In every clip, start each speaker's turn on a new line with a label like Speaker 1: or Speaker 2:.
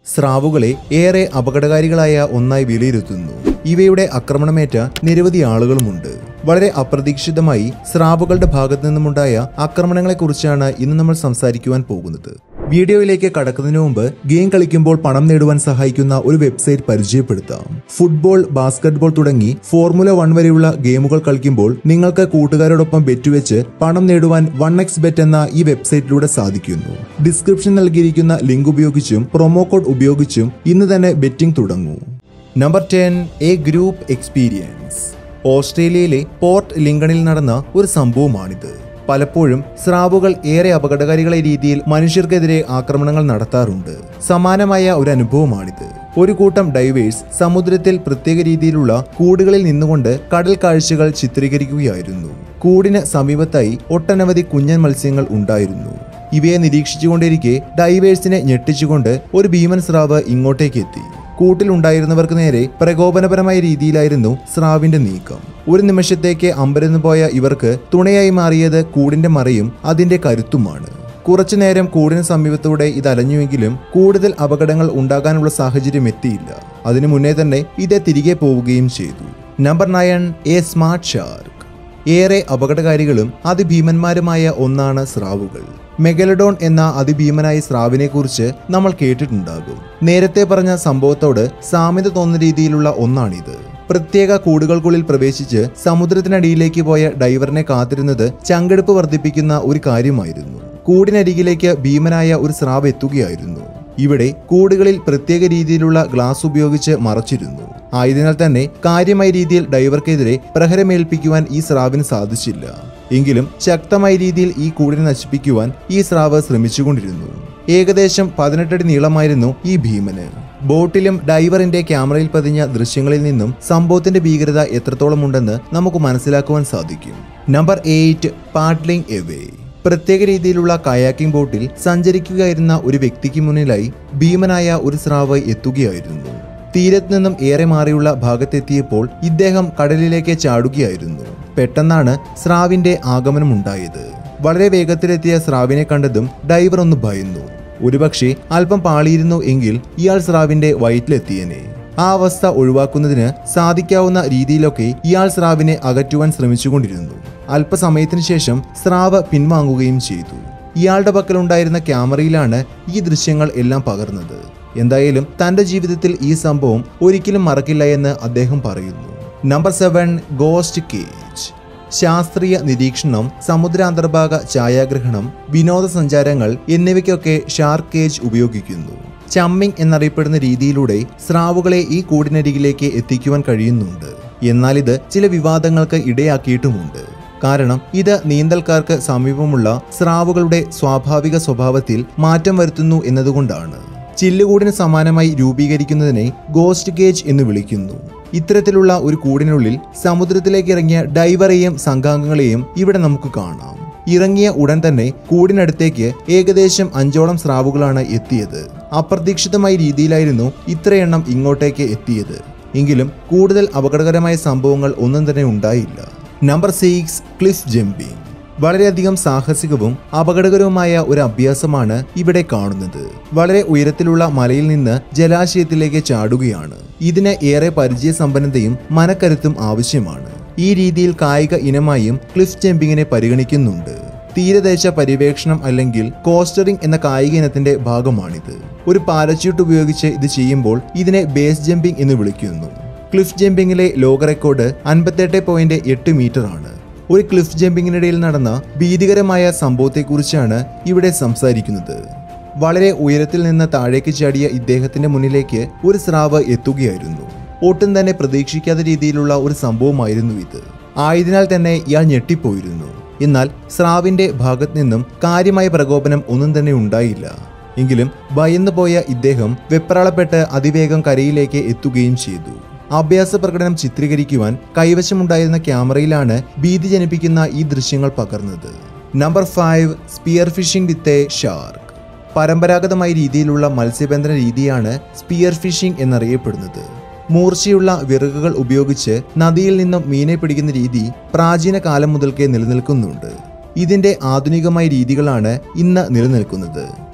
Speaker 1: സ്രാവുകളെ ഏറെ അപകടകാരികളായ ഒന്നായി വിലയിരുത്തുന്നു ഇവയുടെ ആക്രമണമേറ്റ നിരവധി ആളുകളുമുണ്ട് വളരെ അപ്രതീക്ഷിതമായി സ്രാവുകളുടെ ഭാഗത്തു നിന്നുമുണ്ടായ ആക്രമണങ്ങളെക്കുറിച്ചാണ് ഇന്ന് നമ്മൾ സംസാരിക്കുവാൻ പോകുന്നത് വീഡിയോയിലേക്ക് കടക്കുന്നതിന് മുമ്പ് ഗെയിം കളിക്കുമ്പോൾ പണം നേടുവാൻ സഹായിക്കുന്ന ഒരു വെബ്സൈറ്റ് പരിചയപ്പെടുത്താം ഫുട്ബോൾ ബാസ്കറ്റ്ബോൾ തുടങ്ങി ഫോർമുല വൺ വരെയുള്ള ഗെയിമുകൾ കളിക്കുമ്പോൾ നിങ്ങൾക്ക് കൂട്ടുകാരോടൊപ്പം ബെറ്റ് വെച്ച് പണം നേടുവാൻ വൺ എക്സ് ബെറ്റ് എന്ന ഈ വെബ്സൈറ്റിലൂടെ സാധിക്കുന്നു ഡിസ്ക്രിപ്ഷൻ നൽകിയിരിക്കുന്ന ലിങ്ക് ഉപയോഗിച്ചും പ്രൊമോ കോഡ് ഉപയോഗിച്ചും ഇന്ന് തന്നെ ബെറ്റിംഗ് തുടങ്ങൂ number ten a group experience ഓസ്ട്രേലിയയിലെ പോർട്ട് ലിങ്കണിൽ നടന്ന ഒരു സംഭവമാണിത് പലപ്പോഴും സ്രാവുകൾ ഏറെ അപകടകാരികളായ രീതിയിൽ മനുഷ്യർക്കെതിരെ ആക്രമണങ്ങൾ നടത്താറുണ്ട് സമാനമായ ഒരു അനുഭവമാണിത് ഒരു കൂട്ടം ഡൈവേഴ്സ് സമുദ്രത്തിൽ പ്രത്യേക രീതിയിലുള്ള കൂടുകളിൽ നിന്നുകൊണ്ട് കടൽ കാഴ്ചകൾ ചിത്രീകരിക്കുകയായിരുന്നു കൂടിന് സമീപത്തായി ഒട്ടനവധി കുഞ്ഞൻ മത്സ്യങ്ങൾ ഉണ്ടായിരുന്നു ഇവയെ നിരീക്ഷിച്ചുകൊണ്ടിരിക്കെ ഡൈവേഴ്സിനെ ഞെട്ടിച്ചുകൊണ്ട് ഒരു ഭീമൻ സ്രാവ് ഇങ്ങോട്ടേക്ക് എത്തി കൂട്ടിലുണ്ടായിരുന്നവർക്ക് നേരെ പ്രകോപനപരമായ രീതിയിലായിരുന്നു സ്രാവിന്റെ നീക്കം ഒരു നിമിഷത്തേക്ക് അമ്പരന്ന് പോയ ഇവർക്ക് തുണയായി മാറിയത് കൂടിന്റെ മറയും അതിന്റെ കരുത്തുമാണ് കുറച്ചു നേരം കൂടിന് സമീപത്തൂടെ ഇത് അലഞ്ഞുവെങ്കിലും കൂടുതൽ അപകടങ്ങൾ ഉണ്ടാകാനുള്ള സാഹചര്യം എത്തിയില്ല അതിനു മുന്നേ തന്നെ ഇത് തിരികെ പോവുകയും ചെയ്തു number nine a smart shark ഏറെ അപകടകാരികളും അതിഭീമന്മാരുമായ ഒന്നാണ് സ്രാവുകൾ മെഗലഡോൺ എന്ന അതിഭീമനായ സ്രാവിനെ കുറിച്ച് നമ്മൾ കേട്ടിട്ടുണ്ടാകും നേരത്തെ പറഞ്ഞ സംഭവത്തോട് സാമ്യത തോന്നുന്ന രീതിയിലുള്ള ഒന്നാണിത് പ്രത്യേക കൂടുകൾക്കുള്ളിൽ പ്രവേശിച്ച് സമുദ്രത്തിനടിയിലേക്ക് പോയ ഡൈവറിനെ കാത്തിരുന്നത് ചങ്കെടുപ്പ് വർദ്ധിപ്പിക്കുന്ന ഒരു കാര്യമായിരുന്നു കൂടിനരികിലേക്ക് ഭീമനായ ഒരു സ്രാവ് എത്തുകയായിരുന്നു ഇവിടെ കൂടുകളിൽ പ്രത്യേക രീതിയിലുള്ള ഗ്ലാസ് ഉപയോഗിച്ച് മറച്ചിരുന്നു ആയതിനാൽ തന്നെ കാര്യമായ രീതിയിൽ ഡൈവർക്കെതിരെ പ്രഹരമേൽപ്പിക്കുവാൻ ഈ സ്രാവിന് സാധിച്ചില്ല എങ്കിലും ശക്തമായ രീതിയിൽ ഈ കൂടിനെ നശിപ്പിക്കുവാൻ ഈ സ്രാവ് ശ്രമിച്ചുകൊണ്ടിരുന്നു ഏകദേശം പതിനെട്ടടി നീളമായിരുന്നു ഈ ഭീമന് ബോട്ടിലും ഡൈവറിന്റെ ക്യാമറയിൽ പതിഞ്ഞ ദൃശ്യങ്ങളിൽ നിന്നും സംഭവത്തിന്റെ ഭീകരത എത്രത്തോളം ഉണ്ടെന്ന് നമുക്ക് മനസ്സിലാക്കുവാൻ സാധിക്കും നമ്പർ എയ്റ്റ് പാഡ്ലിംഗ് എവേ പ്രത്യേക രീതിയിലുള്ള കയാക്കിംഗ് ബോട്ടിൽ സഞ്ചരിക്കുകയായിരുന്ന ഒരു വ്യക്തിക്ക് മുന്നിലായി ഭീമനായ ഒരു സ്രാവ് എത്തുകയായിരുന്നു തീരത്ത് നിന്നും ഏറെ മാറിയുള്ള ഭാഗത്തെത്തിയപ്പോൾ ഇദ്ദേഹം കടലിലേക്ക് ചാടുകയായിരുന്നു പെട്ടെന്നാണ് സ്രാവിന്റെ ആഗമനമുണ്ടായത് വളരെ വേഗത്തിലെത്തിയ സ്രാവിനെ കണ്ടതും ഡൈവർ ഒന്ന് ഭയന്നു ഒരുപക്ഷെ അല്പം പാളിയിരുന്നു എങ്കിൽ ഇയാൾ സ്രാവിന്റെ വയറ്റിലെത്തിയനെ ആ അവസ്ഥ ഒഴിവാക്കുന്നതിന് സാധിക്കാവുന്ന രീതിയിലൊക്കെ ഇയാൾ സ്രാവിനെ അകറ്റുവാൻ ശ്രമിച്ചുകൊണ്ടിരുന്നു അല്പസമയത്തിനു ശേഷം സ്രാവ് പിൻവാങ്ങുകയും ചെയ്തു ഇയാളുടെ പക്കലുണ്ടായിരുന്ന ക്യാമറയിലാണ് ഈ ദൃശ്യങ്ങൾ എല്ലാം പകർന്നത് എന്തായാലും തന്റെ ജീവിതത്തിൽ ഈ സംഭവം ഒരിക്കലും മറക്കില്ല എന്ന് അദ്ദേഹം പറയുന്നു നമ്പർ സെവൻ ഗോസ്റ്റ് കേജ് ശാസ്ത്രീയ നിരീക്ഷണം സമുദ്രാന്തർഭാഗ ഛായാഗ്രഹണം വിനോദസഞ്ചാരങ്ങൾ എന്നിവയ്ക്കൊക്കെ ഷാർക്ക് കേജ് ഉപയോഗിക്കുന്നു ചമ്മിങ് എന്നറിയപ്പെടുന്ന രീതിയിലൂടെ സ്രാവുകളെ ഈ കൂടിനരികിലേക്ക് എത്തിക്കുവാൻ കഴിയുന്നുണ്ട് എന്നാൽ ഇത് ചില വിവാദങ്ങൾക്ക് ഇടയാക്കിയിട്ടുമുണ്ട് കാരണം ഇത് നീന്തൽക്കാർക്ക് സമീപമുള്ള സ്രാവുകളുടെ സ്വാഭാവിക സ്വഭാവത്തിൽ മാറ്റം വരുത്തുന്നു എന്നതുകൊണ്ടാണ് ചില്ലുകൂടിന് സമാനമായി രൂപീകരിക്കുന്നതിനെ ഗോസ്റ്റ് ഗേജ് എന്ന് വിളിക്കുന്നു ഇത്തരത്തിലുള്ള ഒരു കൂടിനുള്ളിൽ സമുദ്രത്തിലേക്ക് ഇറങ്ങിയ ഡൈവറെയും സംഘാംഗങ്ങളെയും ഇവിടെ നമുക്ക് കാണാം ഇറങ്ങിയ ഉടൻ തന്നെ കൂടിനടുത്തേക്ക് ഏകദേശം അഞ്ചോളം സ്രാവുകളാണ് എത്തിയത് അപ്രതീക്ഷിതമായ രീതിയിലായിരുന്നു ഇത്രയെണ്ണം ഇങ്ങോട്ടേക്ക് എത്തിയത് എങ്കിലും കൂടുതൽ അപകടകരമായ സംഭവങ്ങൾ ഒന്നും തന്നെ ഉണ്ടായില്ല നമ്പർ സിക്സ് ക്ലിഫ് ജമ്പിംഗ് വളരെയധികം സാഹസികവും അപകടകരവുമായ ഒരു അഭ്യാസമാണ് ഇവിടെ കാണുന്നത് വളരെ ഉയരത്തിലുള്ള മലയിൽ നിന്ന് ജലാശയത്തിലേക്ക് ചാടുകയാണ് ഇതിന് ഏറെ പരിചയസമ്പന്നതയും മനക്കരുത്തും ആവശ്യമാണ് ഈ രീതിയിൽ കായിക ഇനമായും ക്ലിഫ് ജമ്പിങ്ങിനെ പരിഗണിക്കുന്നുണ്ട് തീരദേശ പര്യവേക്ഷണം അല്ലെങ്കിൽ കോസ്റ്ററിംഗ് എന്ന കായിക ഇനത്തിന്റെ ഭാഗമാണിത് ഒരു പാരച്യൂട്ട് ഉപയോഗിച്ച് ഇത് ചെയ്യുമ്പോൾ ഇതിനെ ബേസ് ജമ്പിംഗ് എന്ന് വിളിക്കുന്നു ക്ലിഫ് ജമ്പിങ്ങിലെ ലോക റെക്കോർഡ് അൻപത്തെട്ട് പോയിന്റ് എട്ട് മീറ്റർ ആണ് ഒരു ക്ലിഫ് ജമ്പിങ്ങിനിടയിൽ നടന്ന ഭീതികരമായ സംഭവത്തെക്കുറിച്ചാണ് ഇവിടെ സംസാരിക്കുന്നത് വളരെ ഉയരത്തിൽ നിന്ന് താഴേക്ക് ചാടിയ ഇദ്ദേഹത്തിന്റെ മുന്നിലേക്ക് ഒരു സ്രാവ് എത്തുകയായിരുന്നു ഒട്ടും തന്നെ പ്രതീക്ഷിക്കാത്ത രീതിയിലുള്ള ഒരു സംഭവമായിരുന്നു ഇത് ആയതിനാൽ തന്നെ ഇയാൾ ഞെട്ടിപ്പോയിരുന്നു എന്നാൽ സ്രാവിന്റെ ഭാഗത്ത് നിന്നും കാര്യമായ പ്രകോപനം ഒന്നും തന്നെ ഉണ്ടായില്ല എങ്കിലും ഭയന്നു പോയ ഇദ്ദേഹം വെപ്രാളപ്പെട്ട് അതിവേഗം കരയിലേക്ക് എത്തുകയും ചെയ്തു അഭ്യാസ പ്രകടനം ചിത്രീകരിക്കുവാൻ കൈവശമുണ്ടായിരുന്ന ക്യാമറയിലാണ് ഭീതി ജനിപ്പിക്കുന്ന ഈ ദൃശ്യങ്ങൾ പകർന്നത് number five spear fishing with a shark പരമ്പരാഗതമായ രീതിയിലുള്ള മത്സ്യബന്ധന രീതിയാണ് സ്പിയർ ഫിഷിംഗ് എന്നറിയപ്പെടുന്നത് മൂർച്ചയുള്ള വിറകുകൾ ഉപയോഗിച്ച് നദിയിൽ നിന്നും മീനെ പിടിക്കുന്ന രീതി പ്രാചീന കാലം മുതൽക്കേ നിലനിൽക്കുന്നുണ്ട് ഇതിന്റെ ആധുനികമായ രീതികളാണ് ഇന്ന് നിലനിൽക്കുന്നത്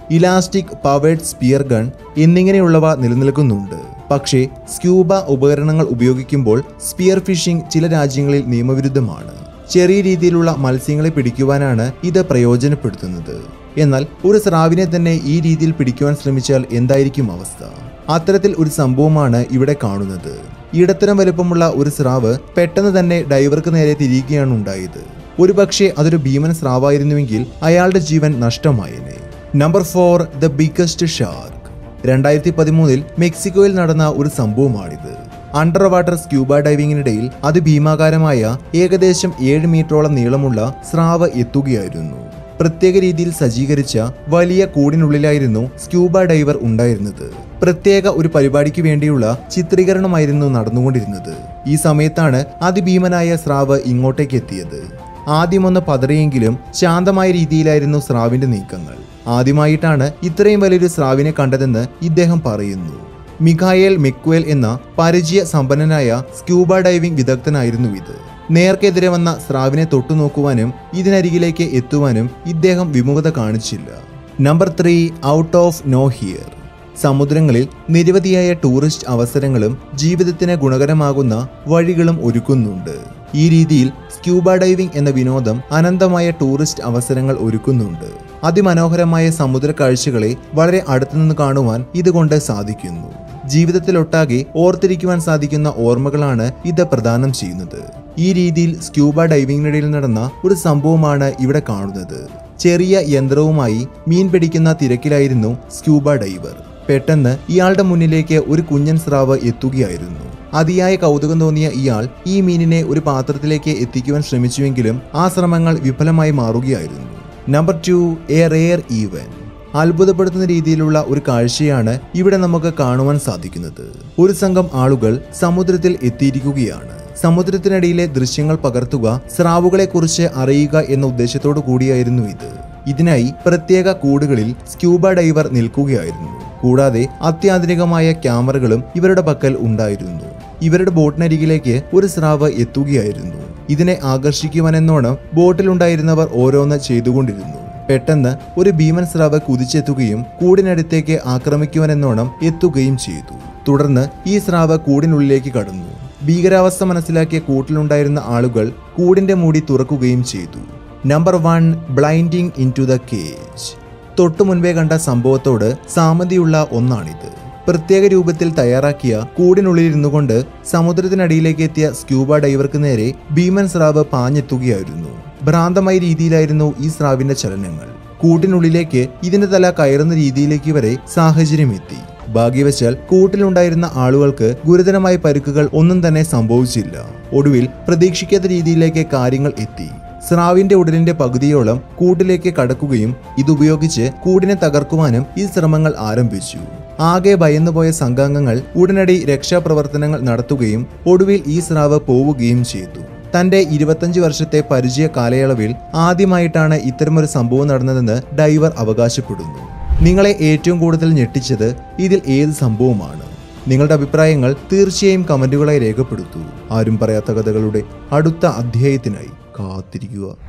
Speaker 1: ഇലാസ്റ്റിക് പവേഡ് സ്പിയർ ഗൺ എന്നിങ്ങനെയുള്ളവ നിലനിൽക്കുന്നുണ്ട് പക്ഷേ സ്ക്യൂബ ഉപകരണങ്ങൾ ഉപയോഗിക്കുമ്പോൾ സ്പിയർ ഫിഷിംഗ് ചില രാജ്യങ്ങളിൽ നിയമവിരുദ്ധമാണ് ചെറിയ രീതിയിലുള്ള മത്സ്യങ്ങളെ പിടിക്കുവാനാണ് ഇത് പ്രയോജനപ്പെടുത്തുന്നത് എന്നാൽ ഒരു സ്രാവിനെ തന്നെ ഈ രീതിയിൽ പിടിക്കുവാൻ ശ്രമിച്ചാൽ എന്തായിരിക്കും അവസ്ഥ അത്തരത്തിൽ ഒരു സംഭവമാണ് ഇവിടെ കാണുന്നത് ഇടത്തരം വലുപ്പമുള്ള ഒരു സ്രാവ് പെട്ടെന്ന് തന്നെ ഡൈവർക്ക് നേരെ തിരിയുകയാണ് ഉണ്ടായത് ഒരുപക്ഷെ അതൊരു ഭീമൻ സ്രാവായിരുന്നുവെങ്കിൽ അയാളുടെ ജീവൻ നഷ്ടമായേനെ number four the biggest shark രണ്ടായിരത്തി പതിമൂന്നിൽ മെക്സിക്കോയിൽ നടന്ന ഒരു സംഭവമാണിത് അണ്ടർ വാട്ടർ സ്ക്യൂബ ഡൈവിംഗിനിടയിൽ അതിഭീമാകാരമായ ഏകദേശം ഏഴ് മീറ്ററോളം നീളമുള്ള സ്രാവ് എത്തുകയായിരുന്നു പ്രത്യേക രീതിയിൽ സജ്ജീകരിച്ച വലിയ കൂടിനുള്ളിലായിരുന്നു സ്ക്യൂബ ഡൈവർ ഉണ്ടായിരുന്നത് പ്രത്യേക ഒരു പരിപാടിക്ക് വേണ്ടിയുള്ള ചിത്രീകരണമായിരുന്നു നടന്നുകൊണ്ടിരുന്നത് ഈ സമയത്താണ് അതിഭീമനായ സ്രാവ് ഇങ്ങോട്ടേക്ക് എത്തിയത് ആദ്യമൊന്ന് പതറിയെങ്കിലും ശാന്തമായ രീതിയിലായിരുന്നു സ്രാവിന്റെ നീക്കങ്ങൾ ആദ്യമായിട്ടാണ് ഇത്രയും വലിയൊരു സ്രാവിനെ കണ്ടതെന്ന് ഇദ്ദേഹം പറയുന്നു മിഖായേൽ മെക്വേൽ എന്ന പരിചയ സമ്പന്നനായ സ്ക്യൂബ ഡൈവിംഗ് വിദഗ്ധനായിരുന്നു ഇത് നേർക്കെതിരെ വന്ന സ്രാവിനെ തൊട്ടുനോക്കുവാനും ഇതിനരികിലേക്ക് എത്തുവാനും ഇദ്ദേഹം വിമുഖത കാണിച്ചില്ല number three out of nowhere സമുദ്രങ്ങളിൽ നിരവധിയായ ടൂറിസ്റ്റ് അവസരങ്ങളും ജീവിതത്തിന് ഗുണകരമാകുന്ന വഴികളും ഒരുക്കുന്നുണ്ട് ഈ രീതിയിൽ സ്ക്യൂബ ഡൈവിംഗ് എന്ന വിനോദം അനന്തമായ ടൂറിസ്റ്റ് അവസരങ്ങൾ ഒരുക്കുന്നുണ്ട് അതിമനോഹരമായ സമുദ്ര കാഴ്ചകളെ വളരെ അടുത്തുനിന്ന് കാണുവാൻ ഇതുകൊണ്ട് സാധിക്കുന്നു ജീവിതത്തിലൊട്ടാകെ ഓർത്തിരിക്കുവാൻ സാധിക്കുന്ന ഓർമ്മകളാണ് ഇത് പ്രദാനം ചെയ്യുന്നത് ഈ രീതിയിൽ സ്ക്യൂബ ഡൈവിംഗിനിടയിൽ നടന്ന ഒരു സംഭവമാണ് ഇവിടെ കാണുന്നത് ചെറിയ യന്ത്രവുമായി മീൻ പിടിക്കുന്ന തിരക്കിലായിരുന്നു സ്ക്യൂബ ഡൈവർ പെട്ടെന്ന് ഇയാളുടെ മുന്നിലേക്ക് ഒരു കുഞ്ഞൻ സ്രാവ് എത്തുകയായിരുന്നു അതിയായ കൗതുകം തോന്നിയ ഇയാൾ ഈ മീനിനെ ഒരു പാത്രത്തിലേക്ക് എത്തിക്കുവാൻ ശ്രമിച്ചുവെങ്കിലും ആ ശ്രമങ്ങൾ വിഫലമായി മാറുകയായിരുന്നു number two a rare event അത്ഭുതപ്പെടുത്തുന്ന രീതിയിലുള്ള ഒരു കാഴ്ചയാണ് ഇവിടെ നമുക്ക് കാണുവാൻ സാധിക്കുന്നത് ഒരു സംഘം ആളുകൾ സമുദ്രത്തിൽ എത്തിയിരിക്കുകയാണ് സമുദ്രത്തിനടിയിലെ ദൃശ്യങ്ങൾ പകർത്തുക സ്രാവുകളെ കുറിച്ച് അറിയുക എന്ന ഉദ്ദേശത്തോടു കൂടിയായിരുന്നു ഇത് ഇതിനായി പ്രത്യേക കൂടുകളിൽ സ്ക്യൂബ ഡൈവർ നിൽക്കുകയായിരുന്നു കൂടാതെ അത്യാധുനികമായ ക്യാമറകളും ഇവരുടെ പക്കൽ ഉണ്ടായിരുന്നു ഇവരുടെ ബോട്ടിനരികിലേക്ക് ഒരു സ്രാവ് എത്തുകയായിരുന്നു ഇതിനെ ആകർഷിക്കുവാനെന്നോണം ബോട്ടിലുണ്ടായിരുന്നവർ ഓരോന്ന് ചെയ്തുകൊണ്ടിരുന്നു പെട്ടെന്ന് ഒരു ഭീമൻ സ്രാവ് കുതിച്ചെത്തുകയും കൂടിനടുത്തേക്ക് ആക്രമിക്കുവാനെന്നോണം എത്തുകയും ചെയ്തു തുടർന്ന് ഈ സ്രാവ് കൂടിനുള്ളിലേക്ക് കടന്നു ഭീകരാവസ്ഥ മനസ്സിലാക്കിയ കൂട്ടിലുണ്ടായിരുന്ന ആളുകൾ കൂടിന്റെ മൂടി തുറക്കുകയും ചെയ്തു number one blinding into the cage തൊട്ടു മുൻപേ കണ്ട സംഭവത്തോട് സാമതിയുള്ള ഒന്നാണിത് പ്രത്യേക രൂപത്തിൽ തയ്യാറാക്കിയ കൂടിനുള്ളിലിരുന്നു കൊണ്ട് സമുദ്രത്തിനടിയിലേക്ക് എത്തിയ സ്ക്യൂബ ഡൈവർക്ക് നേരെ ഭീമൻ സ്രാവ് പാഞ്ഞെത്തുകയായിരുന്നു ഭ്രാന്തമായ രീതിയിലായിരുന്നു ഈ സ്രാവിന്റെ ചലനങ്ങൾ കൂട്ടിനുള്ളിലേക്ക് ഇതിന്റെ തല കയറുന്ന രീതിയിലേക്ക് വരെ സാഹചര്യം എത്തി ഭാഗ്യവശാൽ കൂട്ടിലുണ്ടായിരുന്ന ആളുകൾക്ക് ഗുരുതരമായ പരുക്കുകൾ ഒന്നും തന്നെ സംഭവിച്ചില്ല ഒടുവിൽ പ്രതീക്ഷിക്കാത്ത രീതിയിലേക്ക് കാര്യങ്ങൾ എത്തി സ്രാവിന്റെ ഉടലിന്റെ പകുതിയോളം കൂട്ടിലേക്ക് കടക്കുകയും ഇതുപയോഗിച്ച് കൂടിനെ തകർക്കുവാനും ഈ ശ്രമങ്ങൾ ആരംഭിച്ചു ആകെ ഭയന്നുപോയ സംഘാംഗങ്ങൾ ഉടനടി രക്ഷാപ്രവർത്തനങ്ങൾ നടത്തുകയും ഒടുവിൽ ഈ സ്രാവ് പോവുകയും ചെയ്തു തന്റെ ഇരുപത്തഞ്ച് വർഷത്തെ പരിചയ കാലയളവിൽ ആദ്യമായിട്ടാണ് ഇത്തരമൊരു സംഭവം നടന്നതെന്ന് ഡൈവർ അവകാശപ്പെടുന്നു നിങ്ങളെ ഏറ്റവും കൂടുതൽ ഞെട്ടിച്ചത് ഇതിൽ ഏത് സംഭവമാണ് നിങ്ങളുടെ അഭിപ്രായങ്ങൾ തീർച്ചയായും കമന്റുകളായി രേഖപ്പെടുത്തൂ ആരും പറയാത്ത കഥകളുടെ അടുത്ത അധ്യായത്തിനായി കാത്തിരിക്കുക